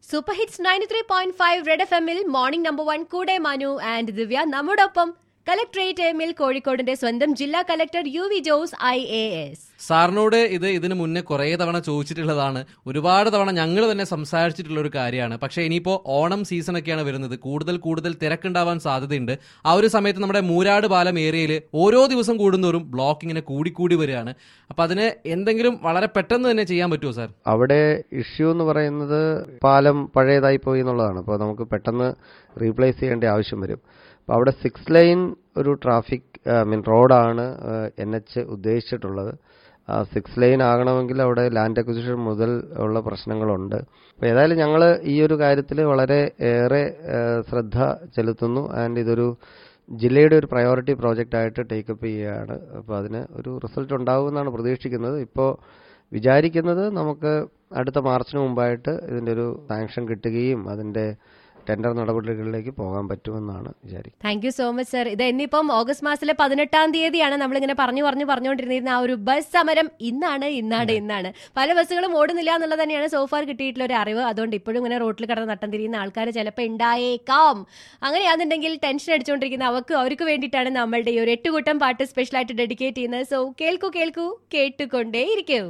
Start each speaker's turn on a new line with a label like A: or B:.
A: super hits ninety three point five red F എമ്മിൽ morning number one കൂടെ Manu and ദിവ്യ നമ്മോടൊപ്പം collectorate എമ്മിൽ കോഴിക്കോടിന്റെ സ്വന്തം ജില്ലാ collector U V Jose I A S
B: സാറിനോട് ഇത് ഇതിന് മുന്നേ കുറേ തവണ ചോദിച്ചിട്ടുള്ളതാണ് ഒരുപാട് തവണ ഞങ്ങൾ തന്നെ സംസാരിച്ചിട്ടുള്ള ഒരു കാര്യമാണ് പക്ഷേ ഇനിയിപ്പോൾ ഓണം സീസണൊക്കെയാണ് വരുന്നത് കൂടുതൽ കൂടുതൽ തിരക്കുണ്ടാവാൻ സാധ്യതയുണ്ട് ആ ഒരു സമയത്ത് നമ്മുടെ മൂരാട് പാലം ഏരിയയിൽ ഓരോ ദിവസം കൂടുന്തോറും ബ്ലോക്ക് ഇങ്ങനെ കൂടിക്കൂടി വരികയാണ് അപ്പം അതിന് എന്തെങ്കിലും വളരെ പെട്ടെന്ന് തന്നെ ചെയ്യാൻ പറ്റുമോ സാർ
C: അവിടെ ഇഷ്യൂ എന്ന് പറയുന്നത് പാലം പഴയതായി പോയി എന്നുള്ളതാണ് അപ്പോൾ നമുക്ക് പെട്ടെന്ന് റീപ്ലേസ് ചെയ്യേണ്ട ആവശ്യം വരും അപ്പോൾ അവിടെ സിക്സ് ലൈൻ ഒരു ട്രാഫിക് ഐ മീൻ റോഡാണ് എൻ എച്ച് ഉദ്ദേശിച്ചിട്ടുള്ളത് സിക്സ് ലൈൻ ആകണമെങ്കിൽ അവിടെ ലാൻഡ് അക്വിസിഷൻ മുതൽ ഉള്ള പ്രശ്നങ്ങളുണ്ട് അപ്പോൾ ഏതായാലും ഞങ്ങൾ ഈ ഒരു കാര്യത്തിൽ വളരെ ഏറെ ആ, ശ്രദ്ധ ചെലുത്തുന്നു ആൻഡ് ഇതൊരു ജില്ലയുടെ ഒരു പ്രയോറിറ്റി പ്രോജക്റ്റ് ആയിട്ട് ടേക്കപ്പ് ചെയ്യുകയാണ് അപ്പോൾ അതിന് ഒരു റിസൾട്ട് ഉണ്ടാകുമെന്നാണ് പ്രതീക്ഷിക്കുന്നത് ഇപ്പോൾ വിചാരിക്കുന്നത് നമുക്ക് അടുത്ത മാർച്ചിന് മുമ്പായിട്ട് ഇതിൻ്റെ ഒരു സാങ്ഷൻ കിട്ടുകയും അതിൻ്റെ ടെൻഡർ നടപടികളിലേക്ക് പോകാൻ പറ്റുമെന്നാണ് വിചാരിക്കുന്നത്
A: thank you so much sir ഇത് ഇന്നിപ്പം ഓഗസ്റ്റ് മാസത്തിലെ പതിനെട്ടാം തീയതിയാണ് നമ്മളിങ്ങനെ പറഞ്ഞു പറഞ്ഞു പറഞ്ഞുകൊണ്ടിരുന്നിരുന്ന ആ ഒരു ബസ് സമരം ഇന്നാണ് ഇന്നാണ് ഇന്നാണ് പല ബസ്സുകളും ഓടുന്നില്ല എന്നുള്ളത് തന്നെയാണ് സോഫാർ കിട്ടിയിട്ടുള്ള ഒരു അറിവ് അതുകൊണ്ട് ഇപ്പോഴും ഇങ്ങനെ റോട്ടിൽ കിടന്ന് നട്ടം തിരിയുന്ന ആൾക്കാർ ചിലപ്പോൾ ഉണ്ടായേക്കാം അങ്ങനെയാണെന്നുണ്ടെങ്കിൽ ടെൻഷൻ അടിച്ചുകൊണ്ടിരിക്കുന്ന അവർക്ക് അവർക്ക് വേണ്ടിയിട്ടാണ് നമ്മളുടെ ഈ ഒരു എട്ടുകൂട്ടം പാട്ട് സ്പെഷ്യലായിട്ട് ഡെഡിക്കേറ്റ് ചെയ്യുന്നത് സോ കേൾക്കൂ കേൾക്കൂ കേട്ടുകൊണ്ടേ ഇരിക്കൂ